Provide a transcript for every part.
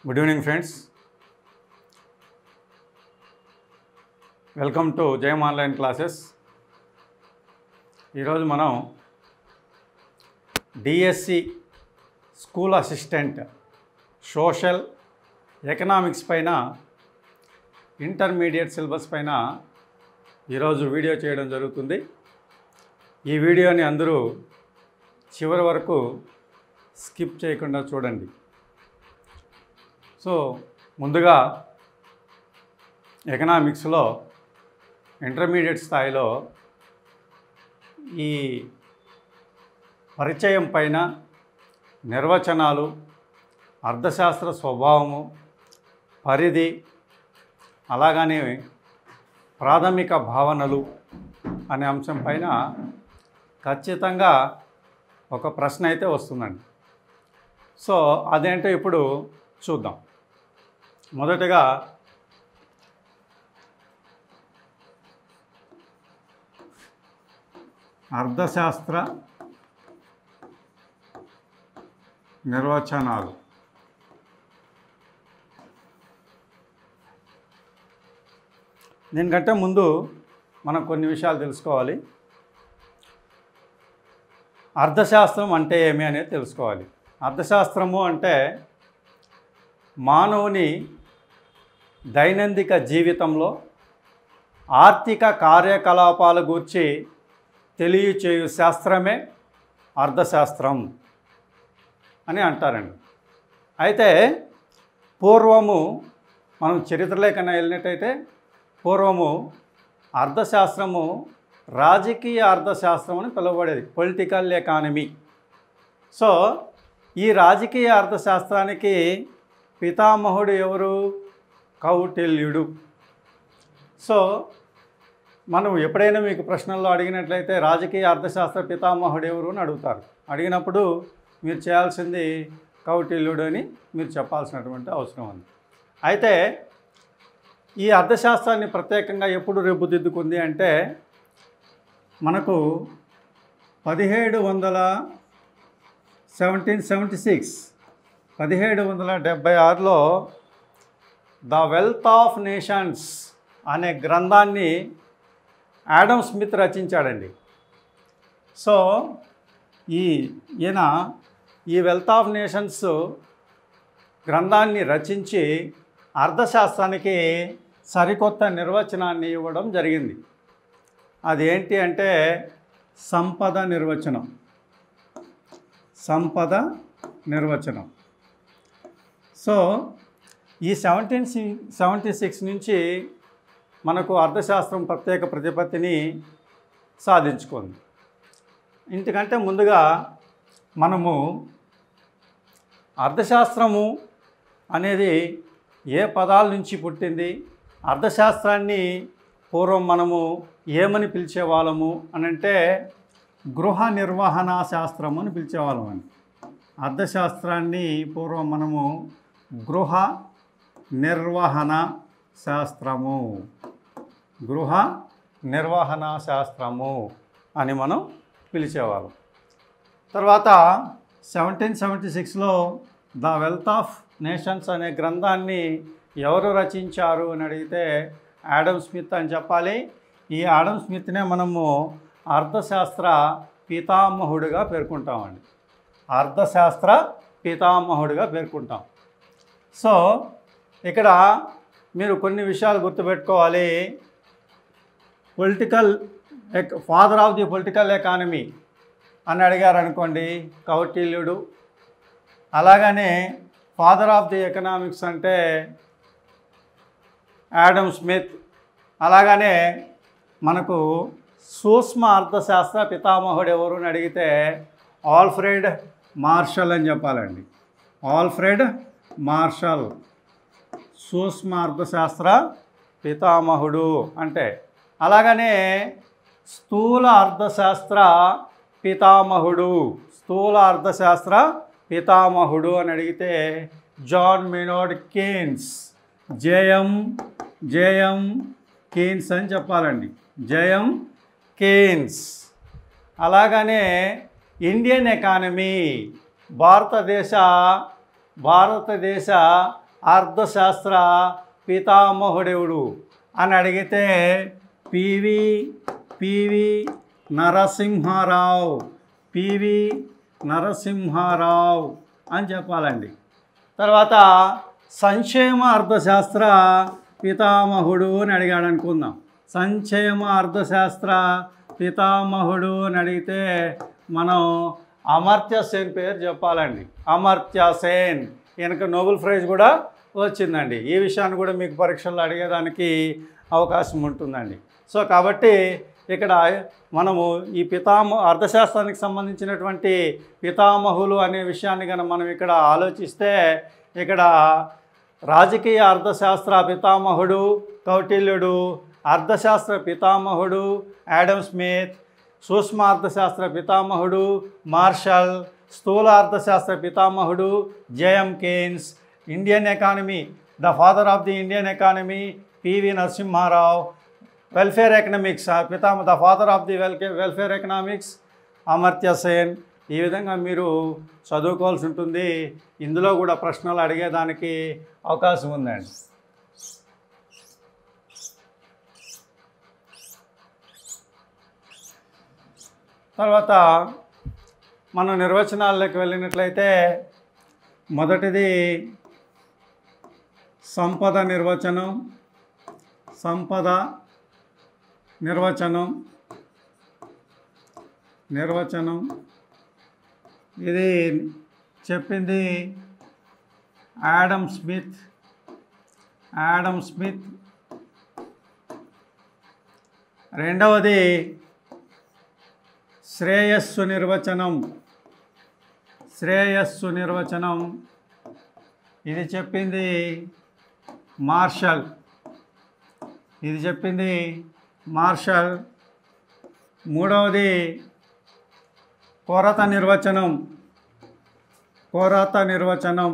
good evening friends welcome to Jayam online classes ఈరోజు మనం DSC school assistant social economics పైన intermediate syllabus పైన ఈరోజు వీడియో చేయడం జరుగుతుంది ఈ వీడియోని అందరూ చివరి వరకు స్కిప్ చేయకుండా చూడండి సో ముందుగా ఎకనామిక్స్లో ఇంటర్మీడియట్ స్థాయిలో ఈ పరిచయం పైన నిర్వచనాలు అర్థశాస్త్ర స్వభావము పరిధి అలాగనే ప్రాథమిక భావనలు అనే అంశం పైన ఖచ్చితంగా ఒక ప్రశ్న అయితే వస్తుందండి సో అదేంటో ఇప్పుడు చూద్దాం మొదటగా అర్థశాస్త్ర నిర్వచనాలు దీనికంటే ముందు మనం కొన్ని విషయాలు తెలుసుకోవాలి అర్థశాస్త్రం అంటే ఏమి అనేది తెలుసుకోవాలి అర్థశాస్త్రము అంటే మానవుని దైనందిక జీవితంలో ఆర్థిక కార్యకలాపాల గూర్చి తెలియచేయు శాస్త్రమే అర్థశాస్త్రం అని అంటారండి అయితే పూర్వము మనం చరిత్రలేకన్నా వెళ్ళినట్టయితే పూర్వము అర్థశాస్త్రము రాజకీయ అర్థశాస్త్రం అని పిలువబడేది పొలిటికల్ ఎకానమీ సో ఈ రాజకీయ అర్థశాస్త్రానికి పితామహుడు ఎవరు కౌటిల్యుడు సో మనం ఎప్పుడైనా మీకు ప్రశ్నల్లో అడిగినట్లయితే రాజకీయ అర్థశాస్త్ర పితామహుడు ఎవరు అని అడుగుతారు అడిగినప్పుడు మీరు చేయాల్సింది కౌటిల్యుడు అని మీరు చెప్పాల్సినటువంటి అవసరం ఉంది అయితే ఈ అర్థశాస్త్రాన్ని ప్రత్యేకంగా ఎప్పుడు రేపుదిద్దుకుంది అంటే మనకు పదిహేడు వందల సెవెంటీన్ సెవెంటీ సిక్స్ పదిహేడు వందల డెబ్భై ఆరులో ద వెల్త్ ఆఫ్ నేషన్స్ అనే గ్రంథాన్ని యాడమ్ స్మిత్ రచించాడండి సో ఈ ఈయన ఈ వెల్త్ ఆఫ్ నేషన్స్ గ్రంథాన్ని రచించి అర్థశాస్త్రానికి సరికొత్త నిర్వచనాన్ని ఇవ్వడం జరిగింది అదేంటి అంటే సంపద నిర్వచనం సంపద నిర్వచనం సో ఈ సెవెంటీన్ సి సెవెంటీ సిక్స్ నుంచి మనకు అర్థశాస్త్రం ప్రత్యేక ప్రతిపత్తిని సాధించుకుంది ఇంతకంటే ముందుగా మనము అర్థశాస్త్రము అనేది ఏ పదాల నుంచి పుట్టింది అర్థశాస్త్రాన్ని పూర్వం మనము ఏమని పిలిచేవాళ్ళము అని అంటే గృహ నిర్వహణ శాస్త్రం అని పిలిచేవాళ్ళం అండి అర్థశాస్త్రాన్ని పూర్వం మనము గృహ నిర్వహణ శాస్త్రము గృహ నిర్వహణ శాస్త్రము అని మనం పిలిచేవాళ్ళం తర్వాత సెవెంటీన్ సెవెంటీ సిక్స్లో ద వెల్త్ ఆఫ్ నేషన్స్ అనే గ్రంథాన్ని ఎవరు రచించారు అని అడిగితే యాడమ్ స్మిత్ అని చెప్పాలి ఈ యాడమ్ స్మిత్నే మనము అర్థశాస్త్ర పితామహుడిగా పేర్కొంటామండి అర్థశాస్త్ర పితామహుడిగా పేర్కొంటాం సో ఇక్కడ మీరు కొన్ని విషయాలు గుర్తుపెట్టుకోవాలి పొలిటికల్ ఎక్ father of the political economy అని అడిగారు అనుకోండి కౌటిల్యుడు అలాగనే ఫాదర్ ఆఫ్ ది ఎకనామిక్స్ అంటే యాడమ్ స్మిత్ అలాగనే మనకు సూక్ష్మ అర్థశాస్త్ర పితామహుడు ఎవరు అని అడిగితే ఆల్ఫ్రెడ్ మార్షల్ అని చెప్పాలండి ఆల్ఫ్రెడ్ మార్షల్ సూక్ష్మ అర్థశాస్త్ర పితామహుడు అంటే అలాగనే స్థూల అర్థశాస్త్ర పితామహుడు స్థూల అర్థశాస్త్ర పితామహుడు అని అడిగితే John Maynard Keynes JM JM Keynes అని చెప్పాలండి జేఎం కీన్స్ అలాగనే ఇండియన్ ఎకానమీ భారతదేశ భారతదేశ అర్థశాస్త్ర పితామహుడెవడు అని అడిగితే PV PV Narasimha Rao PV Narasimha Rao అని చెప్పాలండి తర్వాత సంక్షేమ అర్థశాస్త్ర పితామహుడు అని అడిగాడు అనుకుందాం సంక్షేమ అర్థశాస్త్ర పితామహుడు అని అడిగితే మనం అమర్త్య సేన్ పేరు చెప్పాలండి అమర్త్య సేన్ ఈయనకు నోబెల్ ప్రైజ్ కూడా వచ్చిందండి ఈ విషయాన్ని కూడా మీకు పరీక్షల్లో అడిగేదానికి అవకాశం ఉంటుందండి సో కాబట్టి ఇక్కడ మనము ఈ పితామ అర్థశాస్త్రానికి సంబంధించినటువంటి పితామహులు అనే విషయాన్ని కనుక మనం ఇక్కడ ఆలోచిస్తే ఇక్కడ రాజకీయ అర్థశాస్త్ర పితామహుడు కౌటిల్యుడు అర్థశాస్త్ర పితామహుడు యాడమ్ స్మిత్ సూక్ష్మ అర్థశాస్త్ర పితామహుడు మార్షల్ స్థూల అర్థశాస్త్ర పితామహుడు JM Keynes Indian economy the father of the Indian economy PV Narasimha Rao welfare economics పితామ ద ఫాదర్ ఆఫ్ ది వెల్కే వెల్ఫేర్ ఎకనామిక్స్ అమర్త్య సేన్ ఈ విధంగా మీరు చదువుకోవాల్సి ఉంటుంది ఇందులో కూడా ప్రశ్నలు అడిగేదానికి అవకాశం ఉందండి తర్వాత మనం నిర్వచనాల్లోకి వెళ్ళినట్లయితే మొదటిది సంపద నిర్వచనం సంపద నిర్వచనం నిర్వచనం ఇది చెప్పింది యాడమ్ స్మిత్ యాడమ్ స్మిత్ రెండవది శ్రేయస్సు నిర్వచనం శ్రేయస్సు నిర్వచనం ఇది చెప్పింది మార్షల్ ఇది చెప్పింది మార్షల్ మూడవది కొరత నిర్వచనం కొరత నిర్వచనం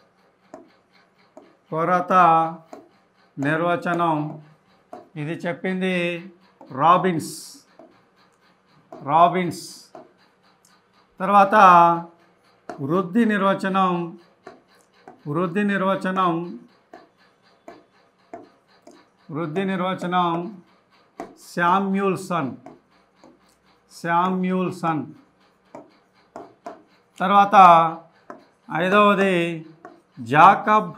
కొరత నిర్వచనం ఇది చెప్పింది రాబిన్స్ రాబిన్స్ తర్వాత వృద్ధి నిర్వచనం వృద్ధి నిర్వచనం వృద్ధి నిర్వచనం శామ్యూల్సన్ శామ్యూల్సన్ తర్వాత ఐదవది జాకబ్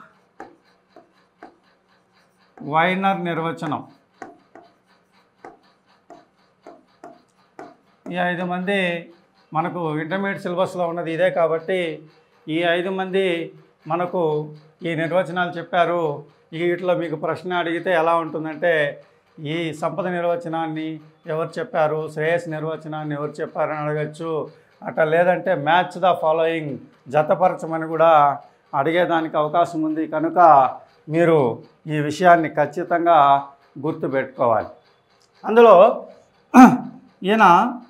వైనర్ నిర్వచనం ఈ ఐదు మంది మనకు ఇంటర్మీడియట్ సిలబస్లో ఉన్నది ఇదే కాబట్టి ఈ ఐదు మంది మనకు ఈ నిర్వచనాలు చెప్పారు ఈ వీటిలో మీకు ప్రశ్న అడిగితే ఎలా ఉంటుందంటే ఈ సంపద నిర్వచనాన్ని ఎవరు చెప్పారు శ్రేయస్ నిర్వచనాన్ని ఎవరు చెప్పారని అడగచ్చు అట్లా లేదంటే మ్యాచ్ ద ఫాలోయింగ్ జతపరచమని కూడా అడిగేదానికి అవకాశం ఉంది కనుక మీరు ఈ విషయాన్ని ఖచ్చితంగా గుర్తుపెట్టుకోవాలి అందులో ఈయన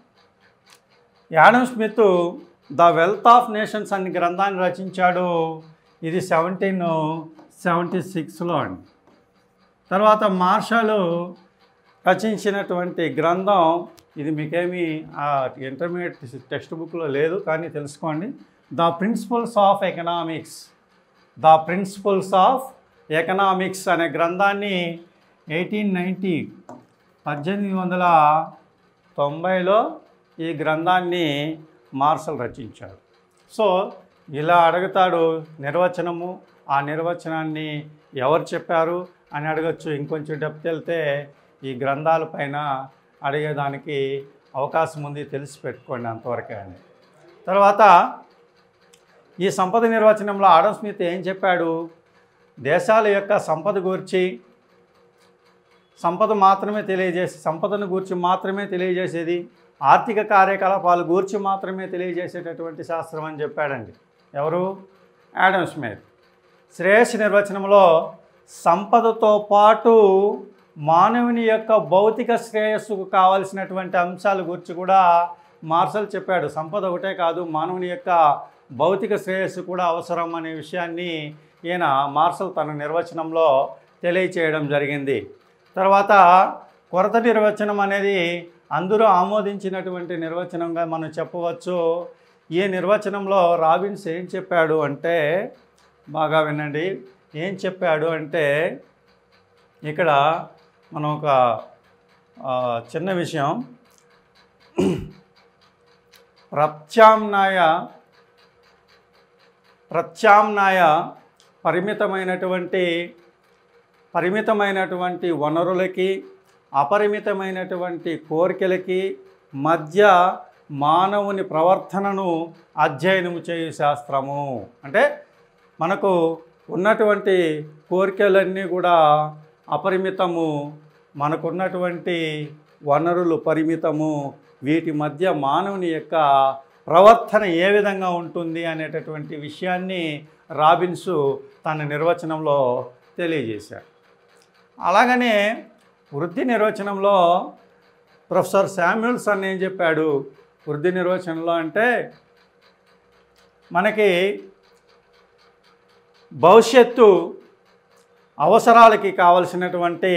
Adam Smith the wealth of nations అనే గ్రంథాన్ని రచించాడు ఇది సెవెంటీన్ సెవెంటీ సిక్స్లో అండి తర్వాత మార్షల్ రచించినటువంటి గ్రంథం ఇది మీకేమీ ఆ ఇంటర్మీడియట్ టెక్స్ట్ బుక్లో లేదు కానీ తెలుసుకోండి the principles of economics the principles of economics అనే గ్రంథాన్ని ఎయిటీన్ నైంటీ పద్దెనిమిది వందల తొంభైలో ఈ గ్రంథాన్ని మార్షల్ రచించాడు సో ఇలా అడుగుతాడు నిర్వచనము ఆ నిర్వచనాన్ని ఎవరు చెప్పారు అని అడగచ్చు ఇంకొంచెం డెప్త్ వెళ్తే ఈ గ్రంథాల పైన అడిగేదానికి అవకాశం ఉంది తెలిసి పెట్టుకోండి అంతవరకే అని తర్వాత ఈ సంపద నిర్వచనంలో ఆడమ్ స్మిత్ ఏం చెప్పాడు దేశాల యొక్క సంపద గురించి సంపద మాత్రమే తెలియజేసి సంపదను గూర్చి మాత్రమే తెలియజేసేది ఆర్థిక కార్యకలాపాలు గూర్చి మాత్రమే తెలియజేసేటటువంటి శాస్త్రం అని చెప్పాడండి ఎవరు యాడమ్ స్మిత్ శ్రేయస్ నిర్వచనంలో సంపదతో పాటు మానవుని యొక్క భౌతిక శ్రేయస్సుకు కావలసినటువంటి అంశాల గురించి కూడా మార్షల్ చెప్పాడు సంపద ఒకటే కాదు మానవుని యొక్క భౌతిక శ్రేయస్సు కూడా అవసరం అనే విషయాన్ని ఈయన మార్షల్ తన నిర్వచనంలో తెలియచేయడం జరిగింది తర్వాత కొరత నిర్వచనం అనేది అందరూ ఆమోదించినటువంటి నిర్వచనంగా మనం చెప్పవచ్చు ఈ నిర్వచనంలో రాబిన్స్ ఏం చెప్పాడు అంటే బాగా వినండి ఏం చెప్పాడు అంటే ఇక్కడ మనం ఒక ఆ, చిన్న విషయం ప్రత్యామ్నాయ ప్రత్యామ్నాయ పరిమితమైనటువంటి పరిమితమైనటువంటి వనరులకి అపరిమితమైనటువంటి కోరికలకి మధ్య మానవుని ప్రవర్తనను అధ్యయనం చేయు శాస్త్రము అంటే మనకు ఉన్నటువంటి కోరికలన్నీ కూడా అపరిమితము మనకున్నటువంటి వనరులు పరిమితము వీటి మధ్య మానవుని యొక్క ప్రవర్తన ఏ విధంగా ఉంటుంది అనేటటువంటి విషయాన్ని రాబిన్స్ తన నిర్వచనంలో తెలియజేశారు అలాగనే వృద్ధి నిర్వచనంలో ప్రొఫెసర్ శామ్యుల్సన్ ఏం చెప్పాడు వృద్ధి నిర్వచనంలో అంటే మనకి భవిష్యత్తు అవసరాలకి కావలసినటువంటి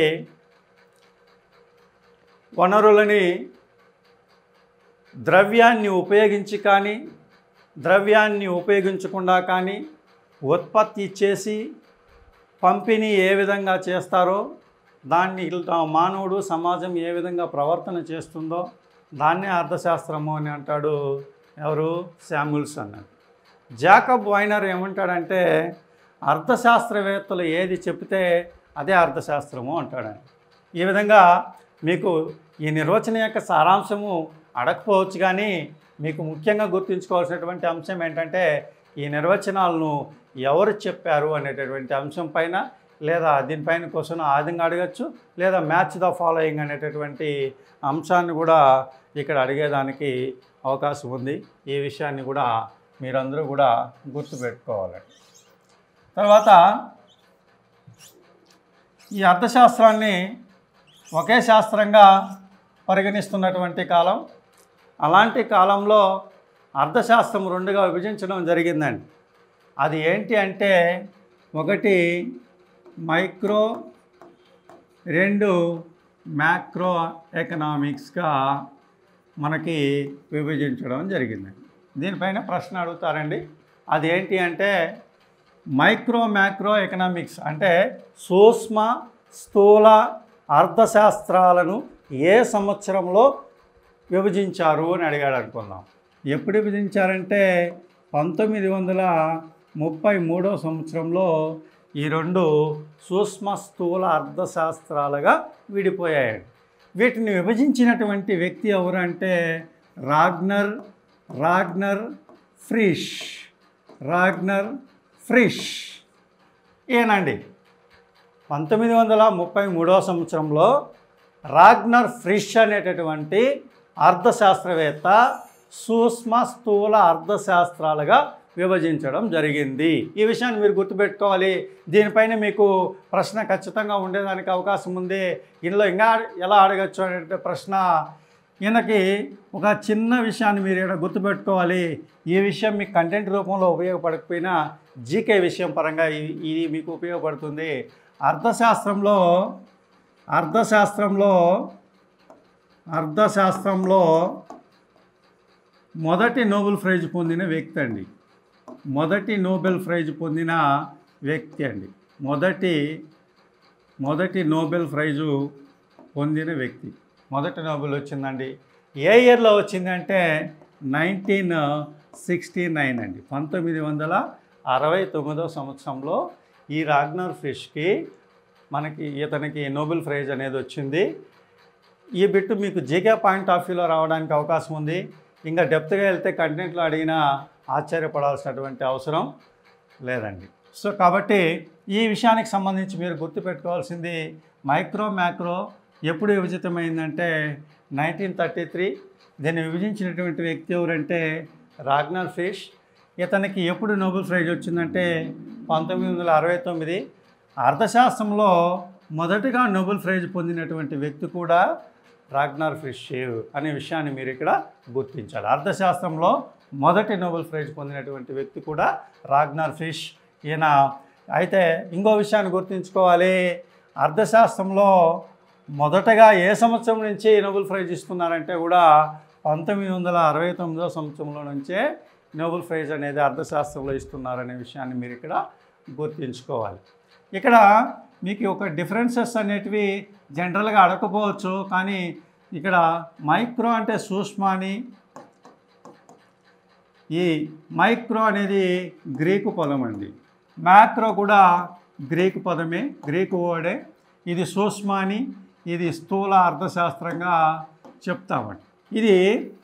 వనరులని ద్రవ్యాన్ని ఉపయోగించి కానీ ద్రవ్యాన్ని ఉపయోగించకుండా కానీ ఉత్పత్తి చేసి పంపిణీ ఏ విధంగా చేస్తారో దాన్ని ఇలా మానవుడు సమాజం ఏ విధంగా ప్రవర్తన చేస్తుందో దాన్నే అర్థశాస్త్రము అని అంటాడు ఎవరు శామ్యుల్స్ అన్నాడు జాకబ్ వైనర్ ఏమంటాడంటే అర్థశాస్త్రవేత్తలు ఏది చెప్తే అదే అర్థశాస్త్రము అంటాడని ఈ విధంగా మీకు ఈ నిర్వచనం యొక్క సారాంశము అడగకపోవచ్చు కానీ మీకు ముఖ్యంగా గుర్తుంచుకోవాల్సినటువంటి అంశం ఏంటంటే ఈ నిర్వచనాలను ఎవరు చెప్పారు అనేటటువంటి అంశం పైన లేదా దీనిపైన క్వశ్చన్ ఆదంగా అడగచ్చు లేదా మ్యాచ్ ద ఫాలోయింగ్ అనేటటువంటి అంశాన్ని కూడా ఇక్కడ అడిగేదానికి అవకాశం ఉంది ఈ విషయాన్ని కూడా మీరందరూ కూడా గుర్తుపెట్టుకోవాలి తర్వాత ఈ అర్థశాస్త్రాన్ని ఒకే శాస్త్రంగా పరిగణిస్తున్నటువంటి కాలం అలాంటి కాలంలో అర్థశాస్త్రం రెండుగా విభజించడం జరిగిందండి అది ఏంటి అంటే ఒకటి మైక్రో రెండు మ్యాక్రో ఎకనామిక్స్గా మనకి విభజించడం జరిగిందండి దీనిపైన ప్రశ్న అడుగుతారండి అదేంటి అంటే మైక్రో మ్యాక్రో ఎకనామిక్స్ అంటే సూక్ష్మ స్థూల అర్థశాస్త్రాలను ఏ సంవత్సరంలో విభజించారు అని అడిగాడు అనుకుందాం ఎప్పుడు విభజించారంటే పంతొమ్మిది వందల ముప్పై మూడో సంవత్సరంలో ఈ రెండు సూక్ష్మ స్థూల అర్థశాస్త్రాలుగా విడిపోయాయండి వీటిని విభజించినటువంటి వ్యక్తి ఎవరంటే Ragnar Ragnar Frisch Ragnar Frisch ఏనండి పంతొమ్మిది వందల ముప్పై మూడవ సంవత్సరంలో రాగ్నర్ ఫ్రిష్ అనేటటువంటి అర్థశాస్త్రవేత్త సూక్ష్మ స్థూల అర్థశాస్త్రాలుగా విభజించడం జరిగింది ఈ విషయాన్ని మీరు గుర్తుపెట్టుకోవాలి దీనిపైన మీకు ప్రశ్న ఖచ్చితంగా ఉండేదానికి అవకాశం ఉంది ఇందులో ఇంకా ఎలా అడగచ్చు అనే ప్రశ్న ఈయనకి ఒక చిన్న విషయాన్ని మీరు ఇక్కడ గుర్తుపెట్టుకోవాలి ఈ విషయం మీకు కంటెంట్ రూపంలో ఉపయోగపడకపోయినా జీకే విషయం పరంగా ఇది ఇది మీకు ఉపయోగపడుతుంది అర్థశాస్త్రంలో అర్థశాస్త్రంలో అర్థశాస్త్రంలో మొదటి నోబెల్ ప్రైజ్ పొందిన వ్యక్తి అండి మొదటి నోబెల్ ప్రైజ్ పొందిన వ్యక్తి అండి మొదటి మొదటి నోబెల్ ప్రైజు పొందిన వ్యక్తి మొదటి నోబెల్ వచ్చిందండి ఏ ఇయర్లో వచ్చిందంటే నైన్టీన్ సిక్స్టీ నైన్ అండి పంతొమ్మిది వందల అరవై తొమ్మిదో సంవత్సరంలో ఈ రాగ్నర్ ఫిష్కి మనకి ఇతనికి నోబెల్ ప్రైజ్ అనేది వచ్చింది ఈ బిట్టు మీకు జీకే పాయింట్ ఆఫ్ వ్యూలో రావడానికి అవకాశం ఉంది ఇంకా డెప్త్గా వెళ్తే కంటెంట్లో అడిగినా ఆశ్చర్యపడాల్సినటువంటి అవసరం లేదండి సో కాబట్టి ఈ విషయానికి సంబంధించి మీరు గుర్తుపెట్టుకోవాల్సింది మైక్రో మ్యాక్రో ఎప్పుడు విభజితమైందంటే నైన్టీన్ థర్టీ త్రీ దీన్ని విభజించినటువంటి వ్యక్తి ఎవరంటే రాగ్నర్ ఫిష్ ఇతనికి ఎప్పుడు నోబెల్ ప్రైజ్ వచ్చిందంటే పంతొమ్మిది వందల అరవై తొమ్మిది అర్థశాస్త్రంలో మొదటగా నోబెల్ ప్రైజ్ పొందినటువంటి వ్యక్తి కూడా రాగ్నార్ ఫిష్ అనే విషయాన్ని మీరు ఇక్కడ గుర్తించాలి అర్థశాస్త్రంలో మొదటి నోబెల్ ప్రైజ్ పొందినటువంటి వ్యక్తి కూడా రాగ్నార్ ఫిష్ ఈయన అయితే ఇంకో విషయాన్ని గుర్తుంచుకోవాలి అర్థశాస్త్రంలో మొదటగా ఏ సంవత్సరం నుంచి నోబెల్ ప్రైజ్ ఇస్తున్నారంటే కూడా పంతొమ్మిది వందల అరవై తొమ్మిదో సంవత్సరంలో నుంచే నోబెల్ ప్రైజ్ అనేది అర్థశాస్త్రంలో ఇస్తున్నారనే విషయాన్ని మీరు ఇక్కడ గుర్తుంచుకోవాలి ఇక్కడ మీకు ఒక డిఫరెన్సెస్ అనేటివి జనరల్గా అడగకపోవచ్చు కానీ ఇక్కడ మైక్రో అంటే సూక్ష్మాని ఈ మైక్రో అనేది గ్రీకు పదం అండి మ్యాక్రో కూడా గ్రీకు పదమే గ్రీకు వర్డే ఇది సూక్ష్మాని ఇది స్థూల అర్థశాస్త్రంగా చెప్తామండి ఇది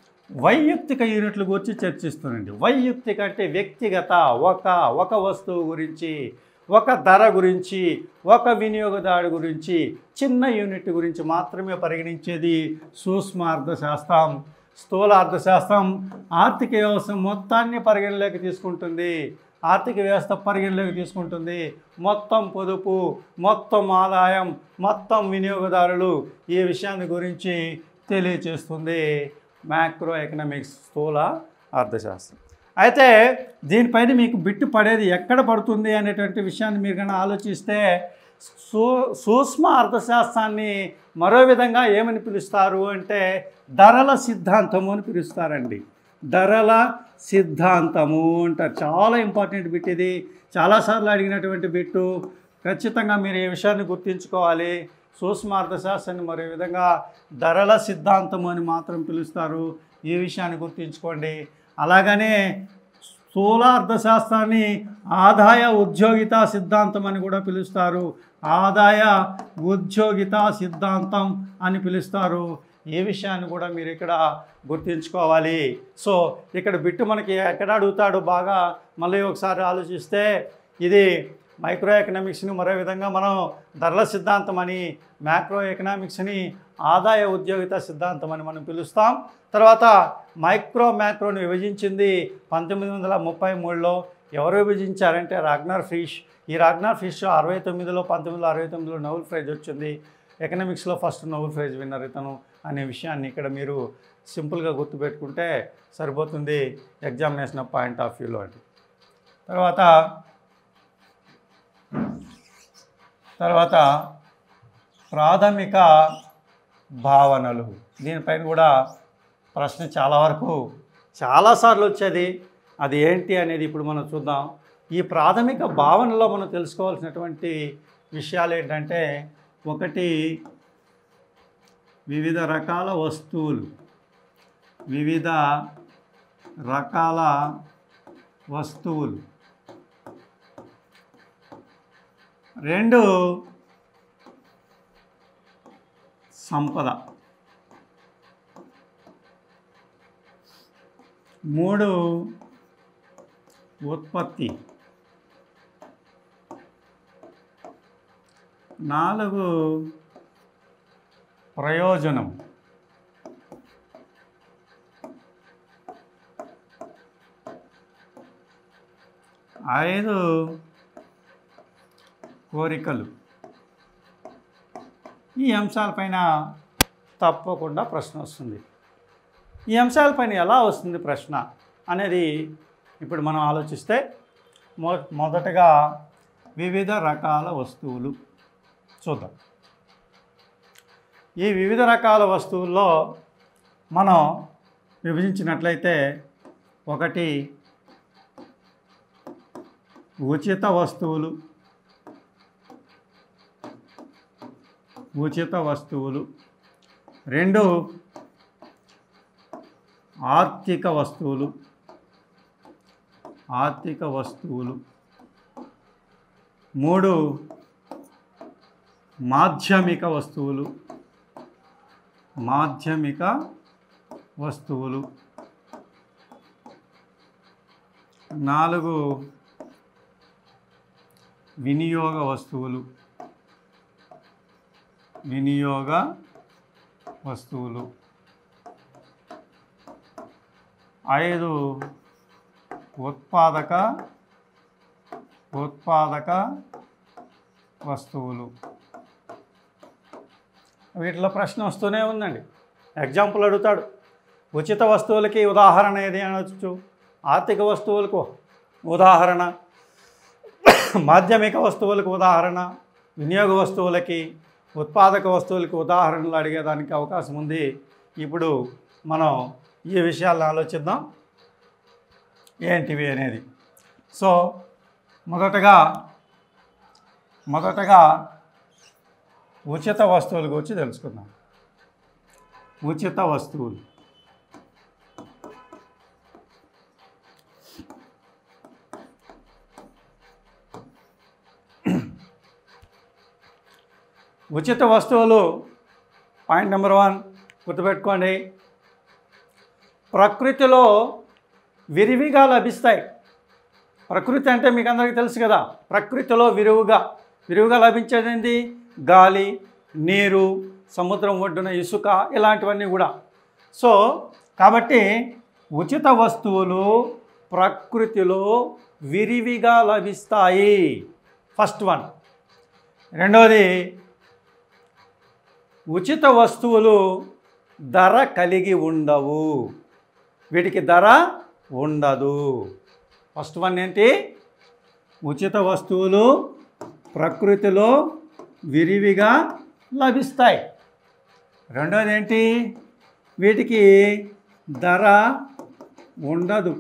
వైయక్తిక యూనిట్ల గురించి చర్చిస్తుందండి వైయక్తిక అంటే వ్యక్తిగత ఒక ఒక వస్తువు గురించి ఒక ధర గురించి ఒక వినియోగదారు గురించి చిన్న యూనిట్ గురించి మాత్రమే పరిగణించేది సూక్ష్మ అర్థశాస్త్రం స్థూల అర్థశాస్త్రం ఆర్థిక వ్యవస్థ మొత్తాన్ని పరిగణలోకి తీసుకుంటుంది ఆర్థిక వ్యవస్థ పరిగణలోకి తీసుకుంటుంది మొత్తం పొదుపు మొత్తం ఆదాయం మొత్తం వినియోగదారులు ఈ విషయాన్ని గురించి తెలియచేస్తుంది మ్యాక్రో ఎకనామిక్స్ స్థూల అర్థశాస్త్రం అయితే దీనిపైన మీకు బిట్టు పడేది ఎక్కడ పడుతుంది అనేటువంటి విషయాన్ని మీరు కనుక ఆలోచిస్తే సూ సూక్ష్మ అర్థశాస్త్రాన్ని మరో విధంగా ఏమని పిలుస్తారు అంటే ధరల సిద్ధాంతము అని పిలుస్తారండి ధరల సిద్ధాంతము అంటారు చాలా ఇంపార్టెంట్ బిట్ ఇది చాలాసార్లు అడిగినటువంటి బిట్టు ఖచ్చితంగా మీరు ఈ విషయాన్ని గుర్తుంచుకోవాలి సూక్ష్మ అర్థశాస్త్రాన్ని మరో విధంగా ధరల సిద్ధాంతం అని మాత్రం పిలుస్తారు ఈ విషయాన్ని గుర్తుంచుకోండి అలాగనే స్థూల అర్థశాస్త్రాన్ని ఆదాయ ఉద్యోగిత సిద్ధాంతం అని కూడా పిలుస్తారు ఆదాయ ఉద్యోగిత సిద్ధాంతం అని పిలుస్తారు ఈ విషయాన్ని కూడా మీరు ఇక్కడ గుర్తుంచుకోవాలి సో ఇక్కడ బిట్టు మనకి ఎక్కడ అడుగుతాడు బాగా మళ్ళీ ఒకసారి ఆలోచిస్తే ఇది మైక్రో ఎకనామిక్స్ని మరో విధంగా మనం ధరల సిద్ధాంతం అని మ్యాక్రో ఎకనామిక్స్ని ఆదాయ ఉద్యోగిత సిద్ధాంతం అని మనం పిలుస్తాం తర్వాత మైక్రో మ్యాక్రోని విభజించింది పంతొమ్మిది వందల ముప్పై మూడులో ఎవరు విభజించారంటే రాగ్నార్ ఫిష్ ఈ రాగ్నార్ ఫిష్ అరవై తొమ్మిదిలో పంతొమ్మిది వందల అరవై తొమ్మిదిలో నోబెల్ ప్రైజ్ వచ్చింది ఎకనామిక్స్లో ఫస్ట్ నోబెల్ ప్రైజ్ విన్నర్ ఇతను అనే విషయాన్ని ఇక్కడ మీరు సింపుల్గా గుర్తుపెట్టుకుంటే సరిపోతుంది ఎగ్జామినేషన్ పాయింట్ ఆఫ్ వ్యూలో అండి తర్వాత తర్వాత ప్రాథమిక భావనలు దీనిపైన కూడా ప్రశ్న చాలా వరకు చాలాసార్లు వచ్చేది అది ఏంటి అనేది ఇప్పుడు మనం చూద్దాం ఈ ప్రాథమిక భావనలో మనం తెలుసుకోవాల్సినటువంటి విషయాలు ఏంటంటే ఒకటి వివిధ రకాల వస్తువులు వివిధ రకాల వస్తువులు రెండు సంపద మూడు ఉత్పత్తి నాలుగు ప్రయోజనం ఐదు కోరికలు ఈ అంశాలపైన తప్పకుండా ప్రశ్న వస్తుంది ఈ అంశాలపైన ఎలా వస్తుంది ప్రశ్న అనేది ఇప్పుడు మనం ఆలోచిస్తే మొ మొదటగా వివిధ రకాల వస్తువులు చూద్దాం ఈ వివిధ రకాల వస్తువుల్లో మనం విభజించినట్లయితే ఒకటి ఉచిత వస్తువులు ఉచిత వస్తువులు రెండు ఆర్థిక వస్తువులు ఆర్థిక వస్తువులు మూడు మాధ్యమిక వస్తువులు మాధ్యమిక వస్తువులు నాలుగు వినియోగ వస్తువులు వినియోగ వస్తువులు ఐదు ఉత్పాదక ఉత్పాదక వస్తువులు వీటిలో ప్రశ్న వస్తూనే ఉందండి ఎగ్జాంపుల్ అడుగుతాడు ఉచిత వస్తువులకి ఉదాహరణ ఏది అనొచ్చు ఆర్థిక వస్తువులకు ఉదాహరణ మాధ్యమిక వస్తువులకు ఉదాహరణ వినియోగ వస్తువులకి ఉత్పాదక వస్తువులకు ఉదాహరణలు అడిగేదానికి అవకాశం ఉంది ఇప్పుడు మనం ఈ విషయాలను ఆలోచిద్దాం ఏంటివి అనేది సో మొదటగా మొదటగా ఉచిత వస్తువుల గురించి తెలుసుకుందాం ఉచిత వస్తువులు ఉచిత వస్తువులు పాయింట్ నెంబర్ వన్ గుర్తుపెట్టుకోండి ప్రకృతిలో విరివిగా లభిస్తాయి ప్రకృతి అంటే మీకు అందరికీ తెలుసు కదా ప్రకృతిలో విరివిగా విరివిగా లభించేది ఏంటి గాలి నీరు సముద్రం ఒడ్డున ఇసుక ఇలాంటివన్నీ కూడా సో కాబట్టి ఉచిత వస్తువులు ప్రకృతిలో విరివిగా లభిస్తాయి ఫస్ట్ వన్ రెండవది ఉచిత వస్తువులు ధర కలిగి ఉండవు వీటికి ధర ఉండదు ఫస్ట్ వన్ ఏంటి ఉచిత వస్తువులు ప్రకృతిలో విరివిగా లభిస్తాయి రెండోది ఏంటి వీటికి ధర ఉండదు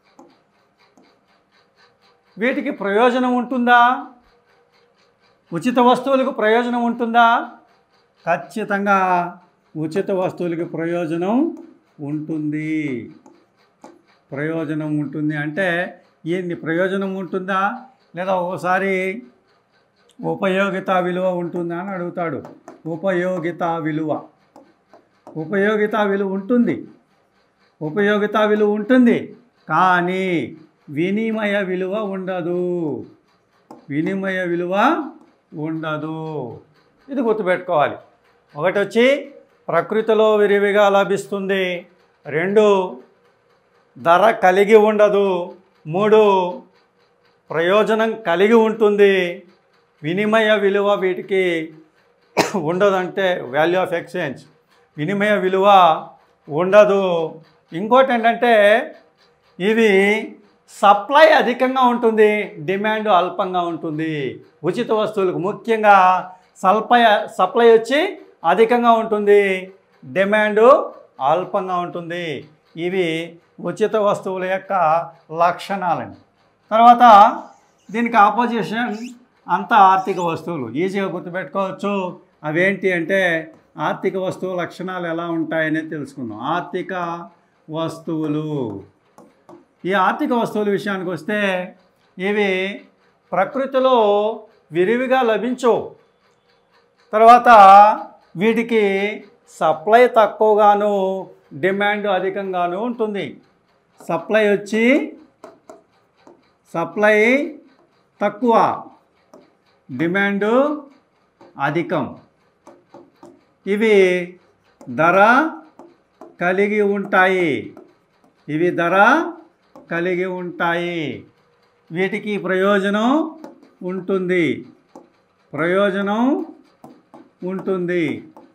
వీటికి ప్రయోజనం ఉంటుందా ఉచిత వస్తువులకు ప్రయోజనం ఉంటుందా ఖచ్చితంగా ఉచిత వస్తువులకి ప్రయోజనం ఉంటుంది ప్రయోజనం ఉంటుంది అంటే ఏంది ప్రయోజనం ఉంటుందా లేదా ఓసారి ఉపయోగిత విలువ ఉంటుందా అని అడుగుతాడు ఉపయోగిత విలువ ఉపయోగిత విలువ ఉంటుంది ఉపయోగిత విలువ ఉంటుంది కానీ వినిమయ విలువ ఉండదు వినిమయ విలువ ఉండదు ఇది గుర్తుపెట్టుకోవాలి ఒకటి వచ్చి ప్రకృతిలో విరివిగా లభిస్తుంది రెండు ధర కలిగి ఉండదు మూడు ప్రయోజనం కలిగి ఉంటుంది వినిమయ విలువ వీటికి ఉండదంటే వాల్యూ ఆఫ్ ఎక్స్చేంజ్ వినిమయ విలువ ఉండదు ఇంకోటి ఏంటంటే ఇవి సప్లై అధికంగా ఉంటుంది డిమాండ్ అల్పంగా ఉంటుంది ఉచిత వస్తువులకు ముఖ్యంగా సల్పై సప్లై వచ్చి అధికంగా ఉంటుంది డిమాండ్ అల్పంగా ఉంటుంది ఇవి ఉచిత వస్తువుల యొక్క లక్షణాలండి తర్వాత దీనికి ఆపోజిషన్ అంతా ఆర్థిక వస్తువులు ఈజీగా గుర్తుపెట్టుకోవచ్చు అవేంటి అంటే ఆర్థిక వస్తువు లక్షణాలు ఎలా ఉంటాయనేది తెలుసుకుందాం ఆర్థిక వస్తువులు ఈ ఆర్థిక వస్తువుల విషయానికి వస్తే ఇవి ప్రకృతిలో విరివిగా లభించవు తర్వాత వీటికి సప్లై తక్కువగాను డిమాండ్ అధికంగాను ఉంటుంది సప్లై వచ్చి సప్లై తక్కువ డిమాండ్ అధికం ఇవి ధర కలిగి ఉంటాయి ఇవి ధర కలిగి ఉంటాయి వీటికి ప్రయోజనం ఉంటుంది ప్రయోజనం ఉంటుంది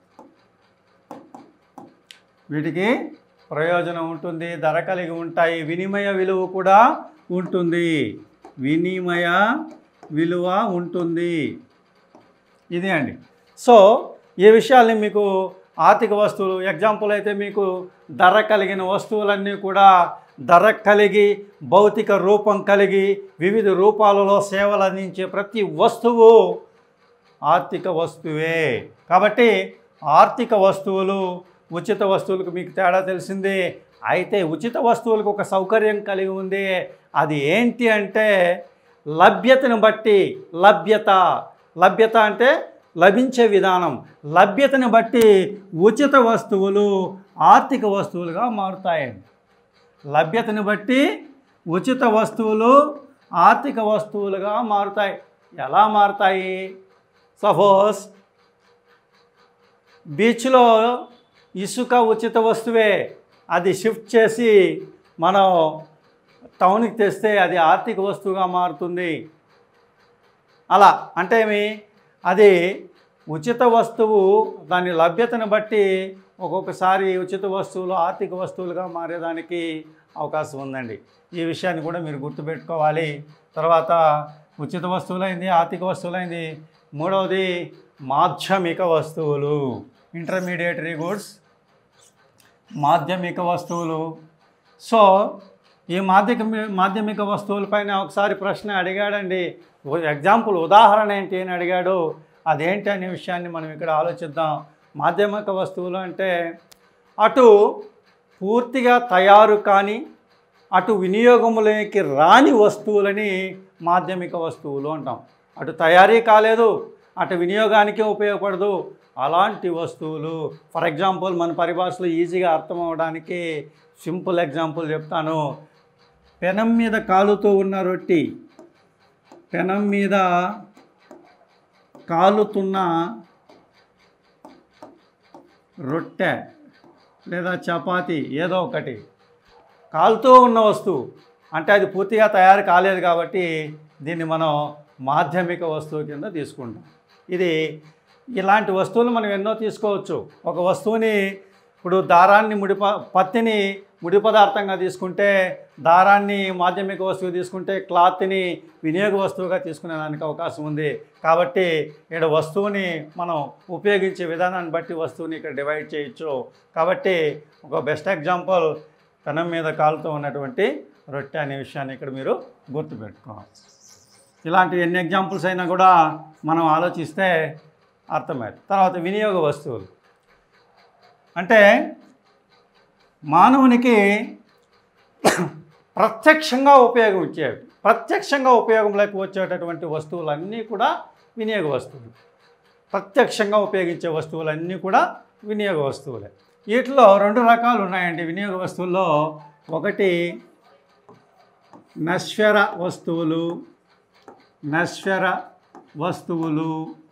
వీటికి ప్రయోజనం ఉంటుంది ధర కలిగి ఉంటాయి వినిమయ విలువ కూడా ఉంటుంది వినిమయ విలువ ఉంటుంది ఇది అండి సో ఈ విషయాల్ని మీకు ఆర్థిక వస్తువులు ఎగ్జాంపుల్ అయితే మీకు ధర కలిగిన వస్తువులన్నీ కూడా ధర కలిగి భౌతిక రూపం కలిగి వివిధ రూపాలలో సేవలు అందించే ప్రతి వస్తువు ఆర్థిక వస్తువే కాబట్టి ఆర్థిక వస్తువులు ఉచిత వస్తువులకు మీకు తేడా తెలిసిందే అయితే ఉచిత వస్తువులకు ఒక సౌకర్యం కలిగి ఉంది అది ఏంటి అంటే లభ్యతను బట్టి లభ్యత లభ్యత అంటే లభించే విధానం లభ్యతను బట్టి ఉచిత వస్తువులు ఆర్థిక వస్తువులుగా మారుతాయండి లభ్యతను బట్టి ఉచిత వస్తువులు ఆర్థిక వస్తువులుగా మారుతాయి ఎలా మారుతాయి సపోజ్ బీచ్లో ఇసుక ఉచిత వస్తువే అది షిఫ్ట్ చేసి మనం టౌన్కి తెస్తే అది ఆర్థిక వస్తువుగా మారుతుంది అలా అంటే ఏమి అది ఉచిత వస్తువు దాని లభ్యతను బట్టి ఒక్కొక్కసారి ఉచిత వస్తువులు ఆర్థిక వస్తువులుగా మారేదానికి అవకాశం ఉందండి ఈ విషయాన్ని కూడా మీరు గుర్తుపెట్టుకోవాలి తర్వాత ఉచిత వస్తువులైంది ఆర్థిక వస్తువులైంది మూడవది మాధ్యమిక వస్తువులు ఇంటర్మీడియటరీ గుడ్స్ మాధ్యమిక వస్తువులు సో ఈ మాధ్యమిక మాధ్యమిక వస్తువులపైన ఒకసారి ప్రశ్న అడిగాడండి ఓ ఎగ్జాంపుల్ ఉదాహరణ ఏంటి అని అడిగాడు అదేంటి అనే విషయాన్ని మనం ఇక్కడ ఆలోచిద్దాం మాధ్యమిక వస్తువులు అంటే అటు పూర్తిగా తయారు కాని అటు వినియోగములోకి రాని వస్తువులని మాధ్యమిక వస్తువులు అంటాం అటు తయారీ కాలేదు అటు వినియోగానికి ఉపయోగపడదు అలాంటి వస్తువులు ఫర్ ఎగ్జాంపుల్ మన పరిభాషలో ఈజీగా అర్థం అవ్వడానికి సింపుల్ ఎగ్జాంపుల్ చెప్తాను పెనం మీద కాలుతూ ఉన్న రొట్టి పెనం మీద కాలుతున్న రొట్టె లేదా చపాతి ఏదో ఒకటి కాలుతూ ఉన్న వస్తువు అంటే అది పూర్తిగా తయారు కాలేదు కాబట్టి దీన్ని మనం మాధ్యమిక వస్తువు కింద తీసుకుంటాం ఇది ఇలాంటి వస్తువులు మనం ఎన్నో తీసుకోవచ్చు ఒక వస్తువుని ఇప్పుడు దారాన్ని ముడిప పత్తిని ముడి పదార్థంగా తీసుకుంటే దారాన్ని మాధ్యమిక వస్తువు తీసుకుంటే క్లాత్ని వినియోగ వస్తువుగా తీసుకునేదానికి అవకాశం ఉంది కాబట్టి ఇక్కడ వస్తువుని మనం ఉపయోగించే విధానాన్ని బట్టి వస్తువుని ఇక్కడ డివైడ్ చేయొచ్చు కాబట్టి ఒక బెస్ట్ ఎగ్జాంపుల్ పెనం మీద కాలుతూ ఉన్నటువంటి రొట్టె అనే విషయాన్ని ఇక్కడ మీరు గుర్తుపెట్టుకోవాలి ఇలాంటి ఎన్ని ఎగ్జాంపుల్స్ అయినా కూడా మనం ఆలోచిస్తే అర్థమవుతుంది తర్వాత వినియోగ వస్తువులు అంటే మానవునికి ప్రత్యక్షంగా ఉపయోగం ఇచ్చేవి ప్రత్యక్షంగా ఉపయోగంలోకి వచ్చేటటువంటి వస్తువులన్నీ కూడా వినియోగ వస్తువులు ప్రత్యక్షంగా ఉపయోగించే వస్తువులన్నీ కూడా వినియోగ వస్తువులే వీటిలో రెండు రకాలు ఉన్నాయండి వినియోగ వస్తువుల్లో ఒకటి నశ్వర వస్తువులు నశ్వర వస్తువులు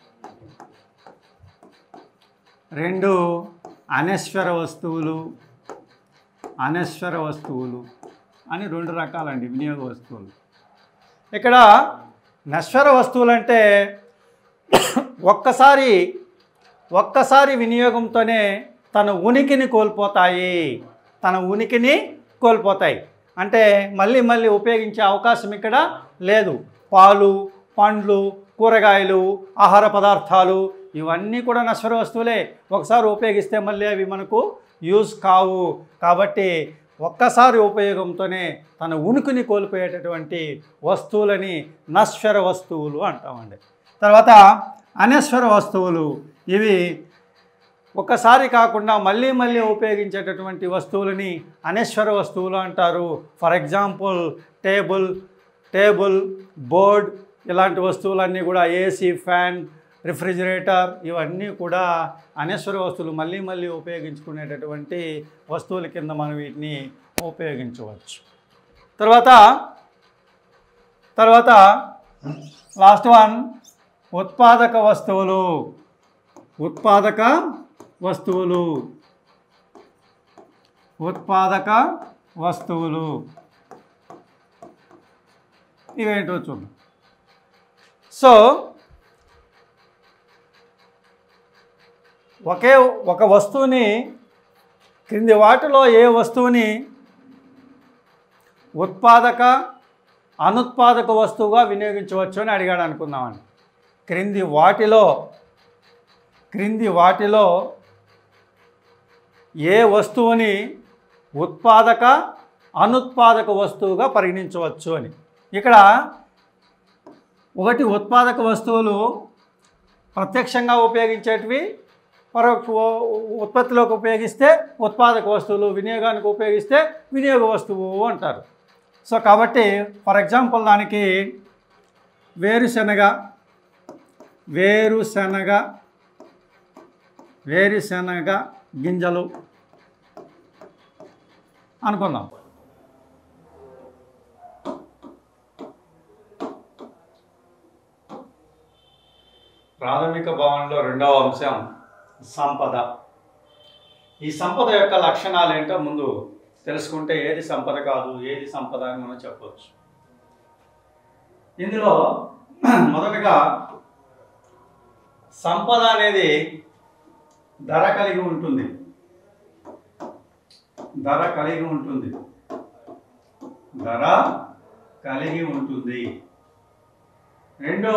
రెండు అనశ్వర వస్తువులు అనశ్వర వస్తువులు అని రెండు రకాలండి వినియోగ వస్తువులు ఇక్కడ నశ్వర వస్తువులు అంటే ఒక్కసారి ఒక్కసారి వినియోగంతోనే తన ఉనికిని కోల్పోతాయి తన ఉనికిని కోల్పోతాయి అంటే మళ్ళీ మళ్ళీ ఉపయోగించే అవకాశం ఇక్కడ లేదు పాలు పండ్లు కూరగాయలు ఆహార పదార్థాలు ఇవన్నీ కూడా నశ్వర వస్తువులే ఒకసారి ఉపయోగిస్తే మళ్ళీ అవి మనకు యూజ్ కావు కాబట్టి ఒక్కసారి ఉపయోగంతోనే తన ఉనికిని కోల్పోయేటటువంటి వస్తువులని నశ్వర వస్తువులు అంటామండి తర్వాత అనశ్వర వస్తువులు ఇవి ఒక్కసారి కాకుండా మళ్ళీ మళ్ళీ ఉపయోగించేటటువంటి వస్తువులని అనశ్వర వస్తువులు అంటారు for example table table board ఇలాంటి వస్తువులన్నీ కూడా ఏసీ ఫ్యాన్ రిఫ్రిజిరేటర్ ఇవన్నీ కూడా అనశ్వర వస్తువులు మళ్ళీ మళ్ళీ ఉపయోగించుకునేటటువంటి వస్తువుల కింద మనం వీటిని ఉపయోగించవచ్చు తర్వాత తర్వాత లాస్ట్ వన్ ఉత్పాదక వస్తువులు ఉత్పాదక వస్తువులు ఉత్పాదక వస్తువులు ఇవేంటో చూద్దాం సో ఒకే ఒక వస్తువుని క్రింది వాటిలో ఏ వస్తువుని ఉత్పాదక అనుత్పాదక వస్తువుగా వినియోగించవచ్చు అని అడిగాడు అనుకుందామని క్రింది వాటిలో క్రింది వాటిలో ఏ వస్తువుని ఉత్పాదక అనుత్పాదక వస్తువుగా పరిగణించవచ్చు అని ఇక్కడ ఒకటి ఉత్పాదక వస్తువులు ప్రత్యక్షంగా ఉపయోగించేటివి పరోక్ష ఉత్పత్తిలోకి ఉపయోగిస్తే ఉత్పాదక వస్తువులు వినియోగానికి ఉపయోగిస్తే వినియోగ వస్తువు అంటారు సో కాబట్టి ఫర్ ఎగ్జాంపుల్ దానికి వేరుశనగ వేరుశనగ వేరుశనగ గింజలు అనుకుందాం ప్రాథమిక భావనలో రెండవ అంశం సంపద ఈ సంపద యొక్క లక్షణాలు ఏంటో ముందు తెలుసుకుంటే ఏది సంపద కాదు ఏది సంపద అని మనం చెప్పవచ్చు ఇందులో మొదటగా సంపద అనేది ధర కలిగి ఉంటుంది ధర కలిగి ఉంటుంది ధర కలిగి ఉంటుంది రెండు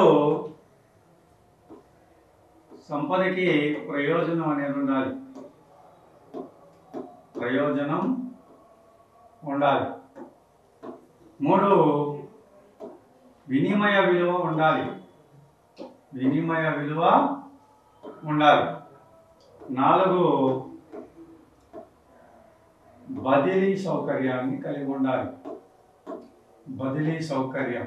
సంపదకి ప్రయోజనం అనేది ఉండాలి ప్రయోజనం ఉండాలి మూడు వినిమయ విలువ ఉండాలి వినిమయ విలువ ఉండాలి నాలుగు బదిలీ సౌకర్యాన్ని కలిగి ఉండాలి బదిలీ సౌకర్యం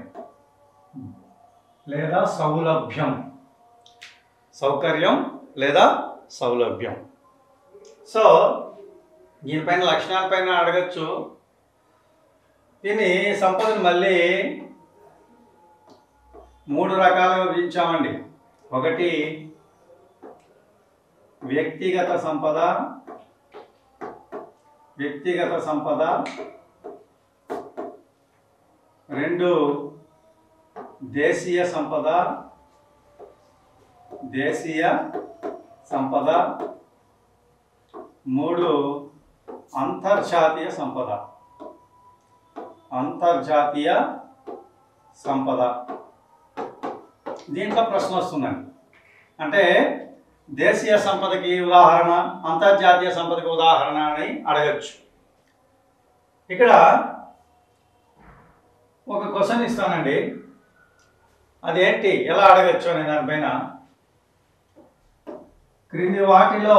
లేదా సౌలభ్యం సౌకర్యం లేదా సౌలభ్యం సో దీనిపైన లక్షణాలపైన అడగచ్చు దీన్ని సంపదను మళ్ళీ మూడు రకాలుగా విభజించామండి ఒకటి వ్యక్తిగత సంపద వ్యక్తిగత సంపద రెండు దేశీయ సంపద దేశీయ సంపద మూడు అంతర్జాతీయ సంపద అంతర్జాతీయ సంపద దీంట్లో ప్రశ్న వస్తుందండి అంటే దేశీయ సంపదకి ఉదాహరణ అంతర్జాతీయ సంపదకి ఉదాహరణ అని అడగచ్చు ఇక్కడ ఒక క్వశ్చన్ ఇస్తానండి అదేంటి ఎలా అడగచ్చు అనే దానిపైన క్రింది వాటిలో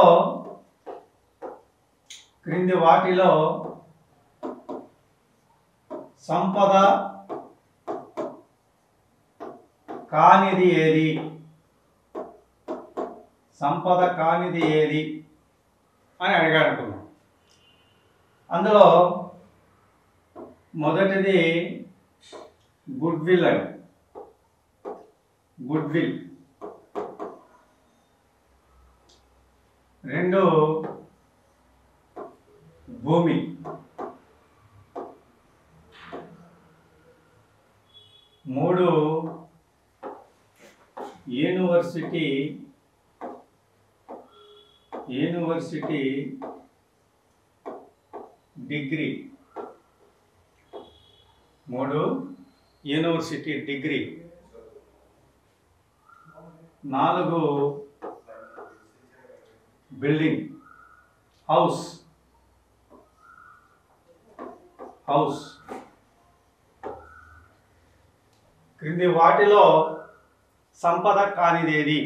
క్రింది వాటిలో సంపద కానిది ఏది సంపద కానిది ఏది అని అడిగాడు అనుకున్నాం అందులో మొదటిది గుడ్ విల్ అండి గుడ్ విల్ రెండు భూమి మూడు యూనివర్సిటీ యూనివర్సిటీ డిగ్రీ మూడు యూనివర్సిటీ డిగ్రీ నాలుగు బిల్డింగ్ హౌస్ హౌస్ క్రింది వాటిలో సంపద కానిదేది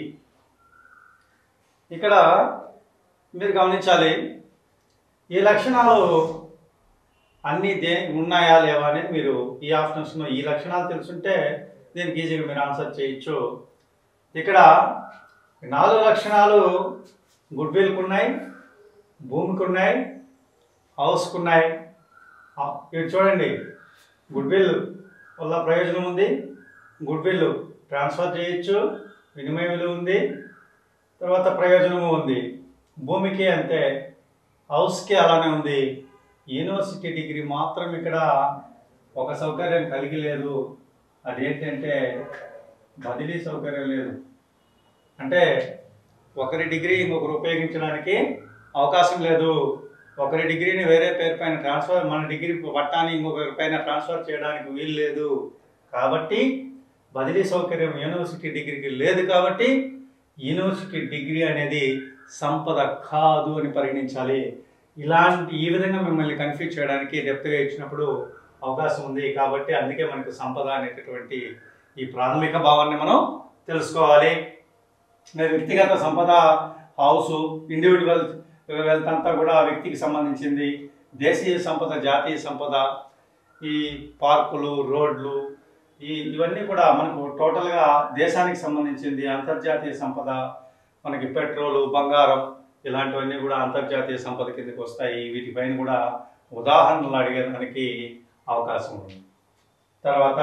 ఇక్కడ మీరు గమనించాలి ఈ లక్షణాలు అన్నీ దే ఉన్నాయా లేవా అనేది మీరు ఈ ఆప్షన్స్లో ఈ లక్షణాలు తెలుసుంటే దీనికి ఈజీగా మీరు ఆన్సర్ చేయొచ్చు ఇక్కడ నాలుగు లక్షణాలు గుడ్ విల్కి ఉన్నాయి భూమికి ఉన్నాయి హౌస్కి ఉన్నాయి ఆ, ఇటు చూడండి గుడ్ విల్ వల్ల ప్రయోజనం ఉంది గుడ్ విల్ ట్రాన్స్ఫర్ చేయొచ్చు వినిమయ విలువ ఉంది తర్వాత ప్రయోజనము ఉంది భూమికి అంతే హౌస్కి అలానే ఉంది యూనివర్సిటీ డిగ్రీ మాత్రం ఇక్కడ ఒక సౌకర్యం కలిగి లేదు అదేంటంటే బదిలీ సౌకర్యం లేదు అంటే ఒకరి డిగ్రీ ఇంకొకరు ఉపయోగించడానికి అవకాశం లేదు ఒకరి డిగ్రీని వేరే పేరు పైన ట్రాన్స్ఫర్ మన డిగ్రీ పట్టాన్ని ఇంకొకరి పైన ట్రాన్స్ఫర్ చేయడానికి వీలు లేదు కాబట్టి బదిలీ సౌకర్యం యూనివర్సిటీ డిగ్రీకి లేదు కాబట్టి యూనివర్సిటీ డిగ్రీ అనేది సంపద కాదు అని పరిగణించాలి ఇలాంటి ఈ విధంగా మిమ్మల్ని కన్ఫ్యూజ్ చేయడానికి డెప్త్గా ఇచ్చినప్పుడు అవకాశం ఉంది కాబట్టి అందుకే మనకు సంపద అనేటటువంటి ఈ ప్రాథమిక భావాన్ని మనం తెలుసుకోవాలి మరి వ్యక్తిగత సంపద హౌస్ ఇండివిజువల్ వెల్త్ అంతా కూడా వ్యక్తికి సంబంధించింది దేశీయ సంపద జాతీయ సంపద ఈ పార్కులు రోడ్లు ఈ ఇవన్నీ కూడా మనకు టోటల్గా దేశానికి సంబంధించింది అంతర్జాతీయ సంపద మనకి పెట్రోలు బంగారం ఇలాంటివన్నీ కూడా అంతర్జాతీయ సంపద కిందకి వస్తాయి వీటిపైన కూడా ఉదాహరణలు అడిగేదానికి అవకాశం ఉంది తర్వాత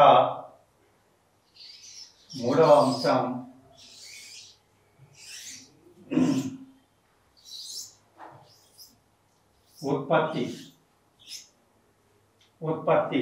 మూడవ అంశం ఉత్పత్తి ఉత్పత్తి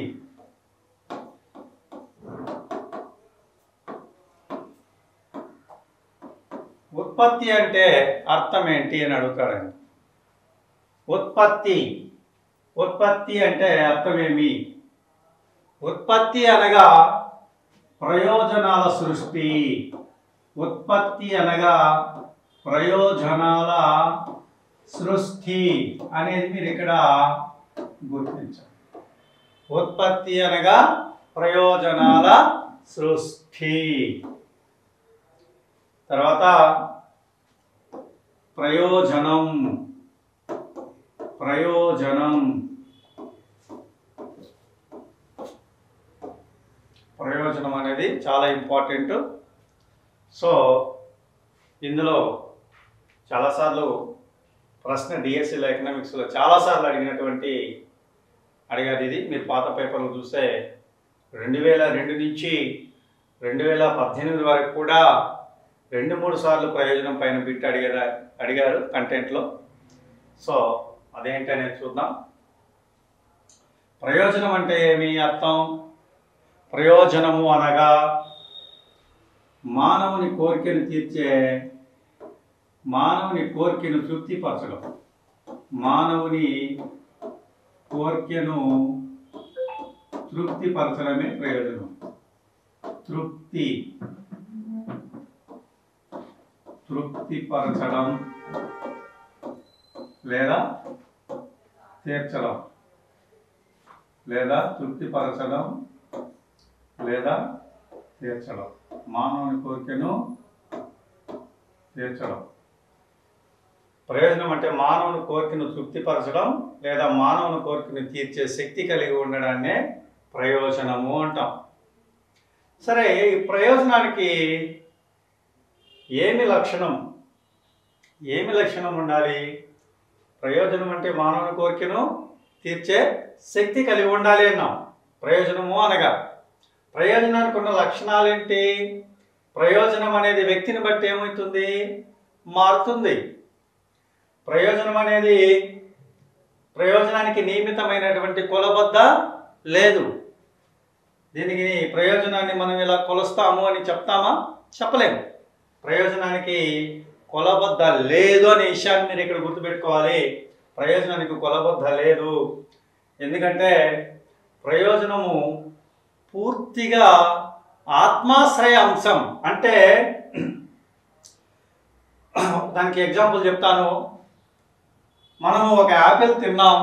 ఉత్పత్తి అంటే అర్థం ఏంటి అని అడుగుతాడండి ఉత్పత్తి ఉత్పత్తి అంటే అర్థమేమి ఉత్పత్తి అనగా ప్రయోజనాల సృష్టి ఉత్పత్తి అనగా ప్రయోజనాల సృష్టి అనేది మీరు ఇక్కడ గుర్తించాలి ఉత్పత్తి అనగా ప్రయోజనాల సృష్టి తర్వాత ప్రయోజనం ప్రయోజనం ప్రయోజనం అనేది చాలా ఇంపార్టెంట్ సో ఇందులో చాలాసార్లు ప్రశ్న డిఎస్సీలో ఎకనామిక్స్లో చాలాసార్లు అడిగినటువంటి అడిగారు ఇది మీరు పాత పేపర్లు చూస్తే రెండు వేల రెండు నుంచి రెండు వేల పద్దెనిమిది వరకు కూడా రెండు మూడు సార్లు ప్రయోజనం పైన బిట్ అడిగారు అడిగారు కంటెంట్లో సో అదేంటి అనేది చూద్దాం ప్రయోజనం అంటే ఏమి అర్థం ప్రయోజనము అనగా మానవుని కోరికను తీర్చే మానవుని కోరికను తృప్తిపరచడం మానవుని కోరికను తృప్తిపరచడమే ప్రయోజనం తృప్తి తృప్తిపరచడం లేదా తీర్చడం లేదా తృప్తిపరచడం లేదా తీర్చడం మానవుని కోరికను తీర్చడం ప్రయోజనం అంటే మానవుని కోరికను తృప్తిపరచడం లేదా మానవుని కోరికను తీర్చే శక్తి కలిగి ఉండడాన్నే ప్రయోజనము అంటాం సరే ఈ ప్రయోజనానికి ఏమి లక్షణం ఏమి లక్షణం ఉండాలి ప్రయోజనం అంటే మానవుని కోరికను తీర్చే శక్తి కలిగి ఉండాలి అన్నాం ప్రయోజనము అనగా ప్రయోజనానికి ఉన్న లక్షణాలు ఏంటి ప్రయోజనం అనేది వ్యక్తిని బట్టి ఏమవుతుంది మారుతుంది ప్రయోజనం అనేది ప్రయోజనానికి నియమితమైనటువంటి కొలబద్ద లేదు దీనికి ప్రయోజనాన్ని మనం ఇలా కొలుస్తాము అని చెప్తామా చెప్పలేము ప్రయోజనానికి కొలబద్ద లేదు అనే విషయాన్ని మీరు ఇక్కడ గుర్తుపెట్టుకోవాలి ప్రయోజనానికి కొలబద్ద లేదు ఎందుకంటే ప్రయోజనము పూర్తిగా ఆత్మాశ్రయ అంశం అంటే దానికి ఎగ్జాంపుల్ చెప్తాను మనము ఒక యాపిల్ తిన్నాం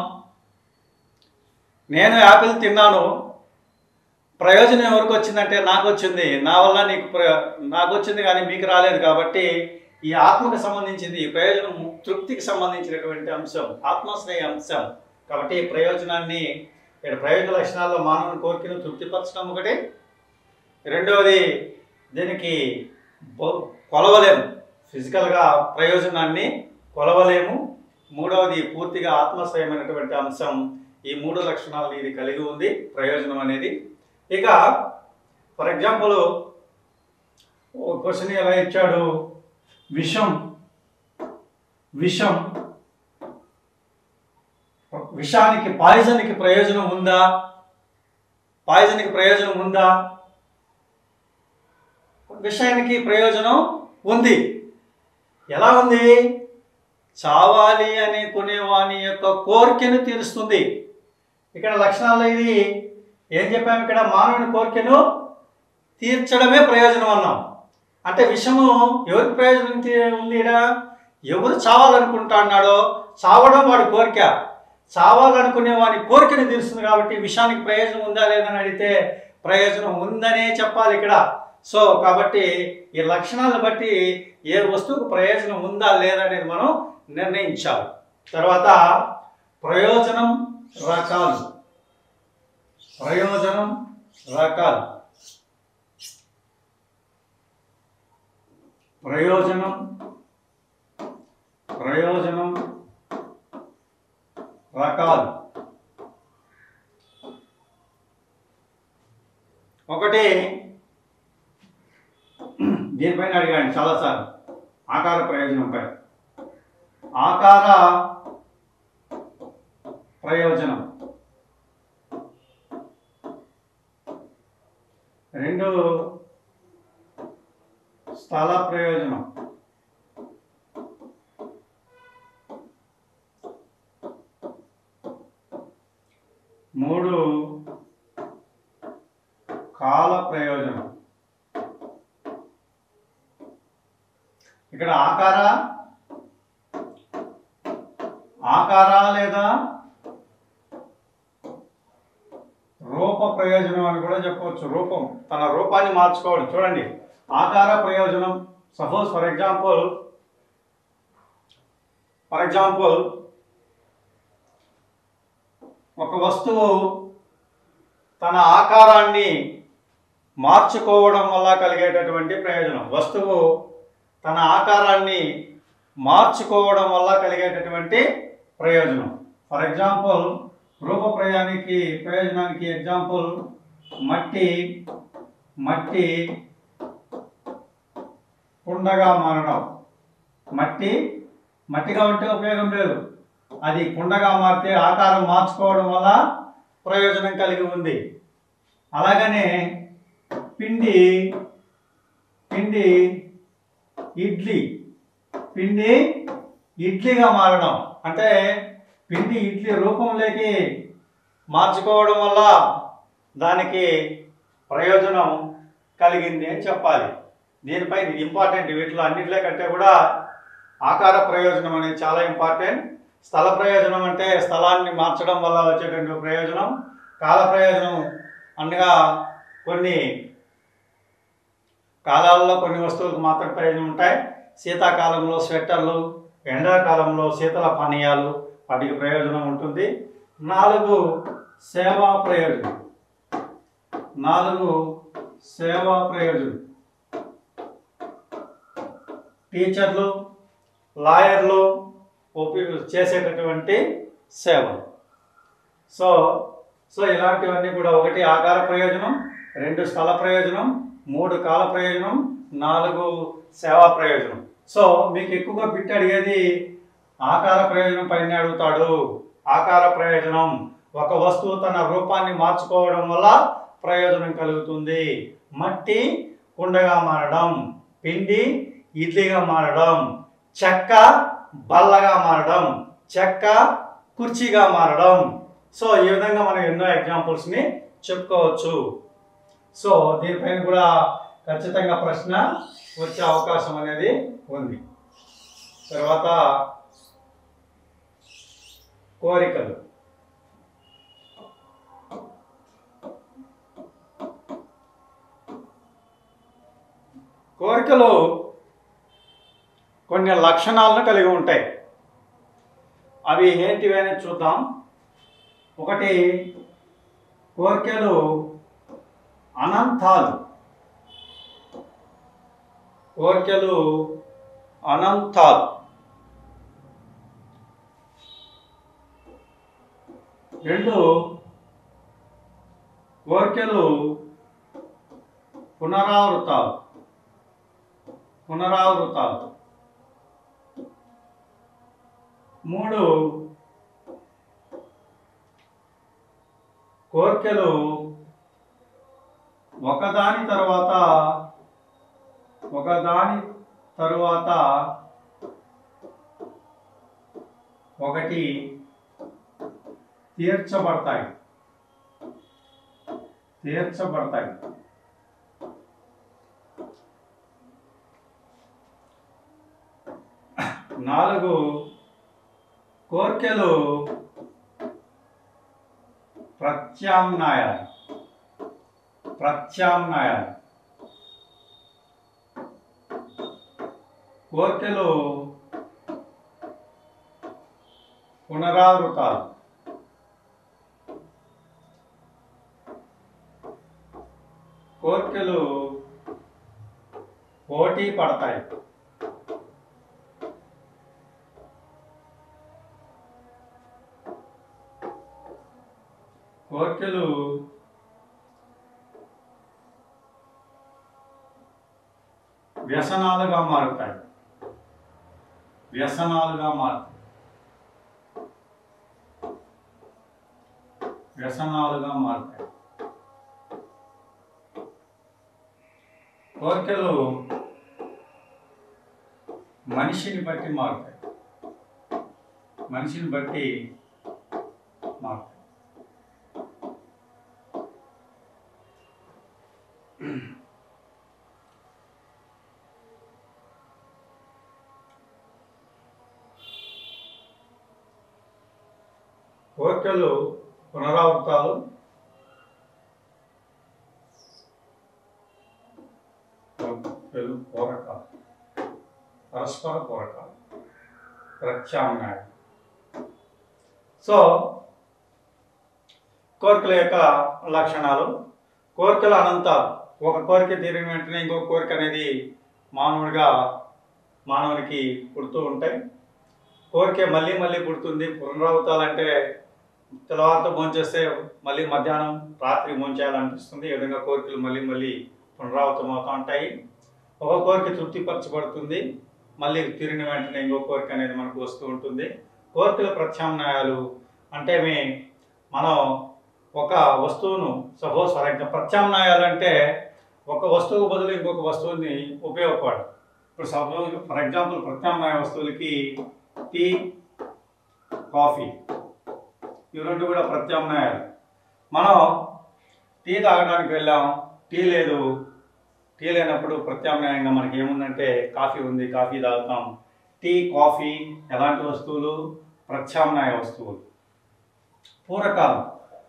నేను యాపిల్ తిన్నాను ప్రయోజనం ఎవరికి వచ్చిందంటే నాకు వచ్చింది నా వల్ల నీకు ప్ర- నాకు వచ్చింది కానీ మీకు రాలేదు కాబట్టి ఈ ఆత్మకు సంబంధించింది ఈ ప్రయోజనం తృప్తికి సంబంధించినటువంటి అంశం ఆత్మాశ్రయ అంశం కాబట్టి ఈ ప్రయోజనాన్ని ఇక్కడ ప్రయోజన లక్షణాల్లో మానవుని కోరికను తృప్తిపరచడం ఒకటి రెండవది దీనికి బో- కొలవలేము ఫిజికల్గా ప్రయోజనాన్ని కొలవలేము మూడవది పూర్తిగా ఆత్మశ్రయమైనటువంటి అంశం ఈ మూడు లక్షణాలను ఇది కలిగి ఉంది ప్రయోజనం అనేది ఇక ఫర్ ఎగ్జాంపుల్ ఓ క్వశ్చన్ ఎలా ఇచ్చాడు విషం విషం విషానికి పాయిజన్కి ప్రయోజనం ఉందా పాయిజన్కి ప్రయోజనం ఉందా విషయానికి ప్రయోజనం ఉంది ఎలా ఉంది చావాలి అని కొనేవాని యొక్క కోరికను తీరుస్తుంది ఇక్కడ లక్షణాల్లో ఇది ఏం చెప్పాము ఇక్కడ మానవుని కోరికను తీర్చడమే ప్రయోజనం అన్నాం అంటే విషము ఎవరికి ప్రయోజనం తీ- ఉంది ఇక్కడ ఎవరు చావాలనుకుంటున్నాడో చావడం వాడి కోరిక చావాలనుకునే వాడి కోరికను తీరుస్తుంది కాబట్టి విషానికి ప్రయోజనం ఉందా లేదని అడిగితే ప్రయోజనం ఉందనే చెప్పాలి ఇక్కడ సో కాబట్టి ఈ లక్షణాలను బట్టి ఏ వస్తువుకు ప్రయోజనం ఉందా లేదా అనేది మనం నిర్ణయించాలి తర్వాత ప్రయోజనం రకాలు ప్రయోజనం రకాలు ప్రయోజనం ప్రయోజనం రకాలు ఒకటి దీనిపైన అడిగాను చాలాసార్లు ఆకార ప్రయోజనంపై ఆకార ప్రయోజనం రెండు స్థల ప్రయోజనం మూడు కాల ప్రయోజనం ఇక్కడ ఆకార ఆకార లేదా రూప ప్రయోజనం అని కూడా చెప్పవచ్చు రూపం తన రూపాన్ని మార్చుకోవడం చూడండి ఆకార ప్రయోజనం suppose for example for example ఒక వస్తువు తన ఆకారాన్ని మార్చుకోవడం వల్ల కలిగేటటువంటి ప్రయోజనం వస్తువు తన ఆకారాన్ని మార్చుకోవడం వల్ల కలిగేటటువంటి ప్రయోజనం ఫర్ ఎగ్జాంపుల్ రూప ప్రయాణికి ప్రయోజనానికి ఎగ్జాంపుల్ మట్టి మట్టి కుండగా మారడం మట్టి మట్టిగా ఉంటే ఉపయోగం లేదు అది కుండగా మారితే ఆకారం మార్చుకోవడం వల్ల ప్రయోజనం కలిగి ఉంది అలాగనే పిండి పిండి ఇడ్లీ పిండి ఇడ్లీగా మారడం అంటే పిండి ఇడ్లీ రూపంలోకి మార్చుకోవడం వల్ల దానికి ప్రయోజనం కలిగింది అని చెప్పాలి దీనిపై ఇది ఇంపార్టెంట్ వీటిలో అన్నింటిలో కంటే కూడా ఆకార ప్రయోజనం అనేది చాలా ఇంపార్టెంట్ స్థల ప్రయోజనం అంటే స్థలాన్ని మార్చడం వల్ల వచ్చేటువంటి ప్రయోజనం కాల ప్రయోజనం అనగా కొన్ని కాలాల్లో కొన్ని వస్తువులకు మాత్రం ప్రయోజనం ఉంటాయి శీతాకాలంలో స్వెట్టర్లు ఎండాకాలంలో శీతల పానీయాలు వాటికి ప్రయోజనం ఉంటుంది నాలుగు సేవా ప్రయోజనం నాలుగు సేవా ప్రయోజనం టీచర్లు లాయర్లు ఉపయోగ చేసేటటువంటి సేవలు సో సో ఇలాంటివన్నీ కూడా ఒకటి ఆకార ప్రయోజనం రెండు స్థల ప్రయోజనం మూడు కాల ప్రయోజనం నాలుగు సేవా ప్రయోజనం సో మీకు ఎక్కువగా బిట్ అడిగేది ఆకార ప్రయోజనం పైన అడుగుతాడు ఆకార ప్రయోజనం ఒక వస్తువు తన రూపాన్ని మార్చుకోవడం వల్ల ప్రయోజనం కలుగుతుంది మట్టి కుండగా మారడం పిండి ఇడ్లీగా మారడం చెక్క బల్లగా మారడం చెక్క కుర్చీగా మారడం సో ఈ విధంగా మనం ఎన్నో ఎగ్జాంపుల్స్ని చెప్పుకోవచ్చు సో దీనిపైన కూడా ఖచ్చితంగా ప్రశ్న వచ్చే అవకాశం అనేది ఉంది తర్వాత కోరికలు కోరికలు కొన్ని లక్షణాలను కలిగి ఉంటాయి అవి ఏంటివి అనేది చూద్దాం ఒకటి కోరికలు అనంతాలు కోరికలు అనంతాలు రెండు కోరికలు పునరావృతాలు పునరావృతాలు మూడు కోరికలు ఒకదాని తర్వాత ఒకదాని తరువాత ఒకటి తీర్చబడతాయి తీర్చబడతాయి నాలుగు కోర్కెలు ప్రత్యామ్నాయాలు ప్రత్యామ్నాయాలు కోర్కెలు పునరావృతాలు కోర్కెలు పోటీ పడతాయి కోర్కెలు వ్యసనాలుగా మారుతాయి వ్యసనాలుగా మారుతాయి వ్యసనాలుగా మారుతాయి కోరికలు మనిషిని బట్టి మారుతాయి మనిషిని బట్టి మారుతాయి కోరికలు పునరావృతాలు కోరికలు పూరకాలు పరస్పర పూరకాలు ప్రత్యామ్నాయం సో కోరికల యొక్క లక్షణాలు కోరికల అనంతాలు ఒక కోరిక తీరిన వెంటనే ఇంకో కోరిక అనేది మానవుడిగా మానవునికి పుడుతూ ఉంటాయి కోరిక మళ్ళీ మళ్ళీ పుడుతుంది పునరావృతాలంటే తెల్లవారితో భోంచేస్తే మళ్ళీ మధ్యాహ్నం రాత్రి భోంచేయాలనిపిస్తుంది ఈ విధంగా కోరికలు మళ్ళీ మళ్ళీ పునరావృతం అవుతూ ఉంటాయి ఒక కోరిక తృప్తిపరచబడుతుంది మళ్ళీ తీరిన వెంటనే ఇంకో కోరిక అనేది మనకు వస్తూ ఉంటుంది కోరికల ప్రత్యామ్నాయాలు అంటే మీ మనం ఒక వస్తువును సపోజ్ ఫర్ ఎగ్జాంపుల్ ప్రత్యామ్నాయాలు అంటే ఒక వస్తువు బదులు ఇంకొక వస్తువుని ఉపయోగపడు ఇప్పుడు సపోజ్ ఫర్ ఎగ్జాంపుల్ ప్రత్యామ్నాయ వస్తువులకి టీ కాఫీ ఇవి రెండు కూడా ప్రత్యామ్నాయాలు మనం టీ తాగడానికి వెళ్ళాం టీ లేదు టీ లేనప్పుడు ప్రత్యామ్నాయంగా మనకి ఏముందంటే కాఫీ ఉంది కాఫీ తాగుతాం టీ కాఫీ ఎలాంటి వస్తువులు ప్రత్యామ్నాయ వస్తువులు పూరకాలు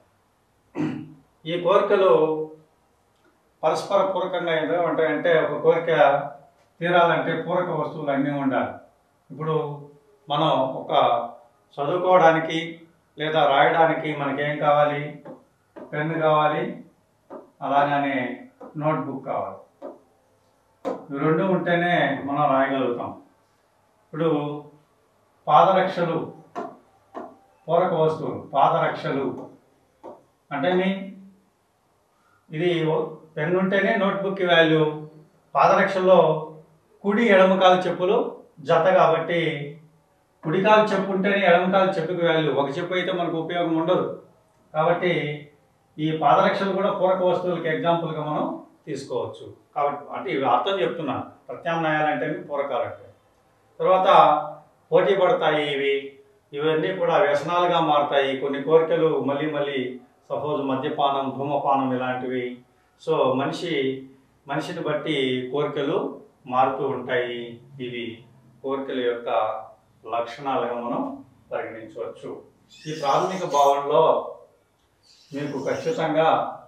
ఈ కోరికలు పరస్పర పూరకంగా ఏదో ఉంటాయంటే ఒక కోరిక తీరాలంటే పూరక వస్తువులు అన్నీ ఉండాలి ఇప్పుడు మనం ఒక చదువుకోవడానికి లేదా రాయడానికి మనకేం కావాలి పెన్ను కావాలి అలాగనే నోట్బుక్ కావాలి ఇవి రెండు ఉంటేనే మనం రాయగలుగుతాం ఇప్పుడు పాదరక్షలు పూరక వస్తువులు పాదరక్షలు అంటే మీ ఇది పెన్ ఉంటేనే నోట్బుక్ వాల్యూ పాదరక్షల్లో కుడి ఎడమ కాలు చెప్పులు జత కాబట్టి కుడి కాలు చెప్పు ఉంటేనే ఎడమ కాలు చెప్పుకి వాల్యూ ఒక చెప్పు అయితే మనకు ఉపయోగం ఉండదు కాబట్టి ఈ పాదరక్షలు కూడా పూరక వస్తువులకి ఎగ్జాంపుల్గా మనం తీసుకోవచ్చు కాబట్టి అంటే ఇవి అర్థం చెప్తున్నాను ప్రత్యామ్నాయాలు అంటే పూరకాలు అంటే తర్వాత పోటీ పడతాయి ఇవి ఇవన్నీ కూడా వ్యసనాలుగా మారుతాయి కొన్ని కోరికలు మళ్ళీ మళ్ళీ సపోజ్ మద్యపానం ధూమపానం ఇలాంటివి సో మనిషి మనిషిని బట్టి కోరికలు మారుతూ ఉంటాయి ఇవి కోరికల యొక్క లక్షణాలుగా మనం పరిగణించవచ్చు ఈ ప్రాథమిక భావనలో మీకు ఖచ్చితంగా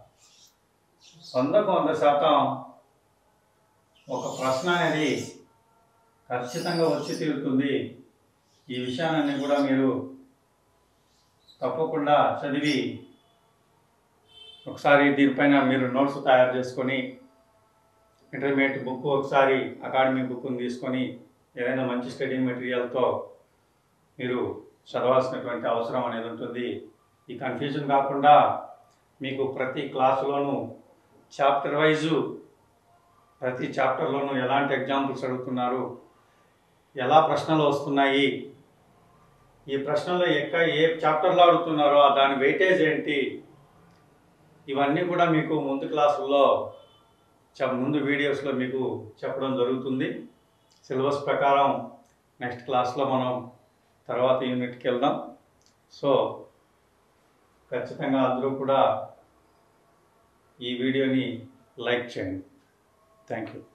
వందకు వంద శాతం ఒక ప్రశ్న అనేది ఖచ్చితంగా వచ్చి తీరుతుంది ఈ విషయాన్ని కూడా మీరు తప్పకుండా చదివి ఒకసారి దీనిపైన మీరు నోట్స్ తయారు చేసుకొని ఇంటర్మీడియట్ బుక్ ఒకసారి అకాడమీ బుక్ని తీసుకొని ఏదైనా మంచి స్టడీ మెటీరియల్తో మీరు చదవాల్సినటువంటి అవసరం అనేది ఉంటుంది ఈ కన్ఫ్యూజన్ కాకుండా మీకు ప్రతి క్లాసులోనూ చాప్టర్ వైజు ప్రతి చాప్టర్లోనూ ఎలాంటి ఎగ్జాంపుల్స్ అడుగుతున్నారు ఎలా ప్రశ్నలు వస్తున్నాయి ఈ ప్రశ్నలో ఎక్క ఏ చాప్టర్లో అడుగుతున్నారో దాని వెయిటేజ్ ఏంటి ఇవన్నీ కూడా మీకు ముందు క్లాసుల్లో చెప్ ముందు వీడియోస్లో మీకు చెప్పడం జరుగుతుంది సిలబస్ ప్రకారం నెక్స్ట్ క్లాస్లో మనం తర్వాత యూనిట్కి వెళ్దాం సో ఖచ్చితంగా అందరూ కూడా ఈ వీడియోని లైక్ చేయండి థ్యాంక్ యూ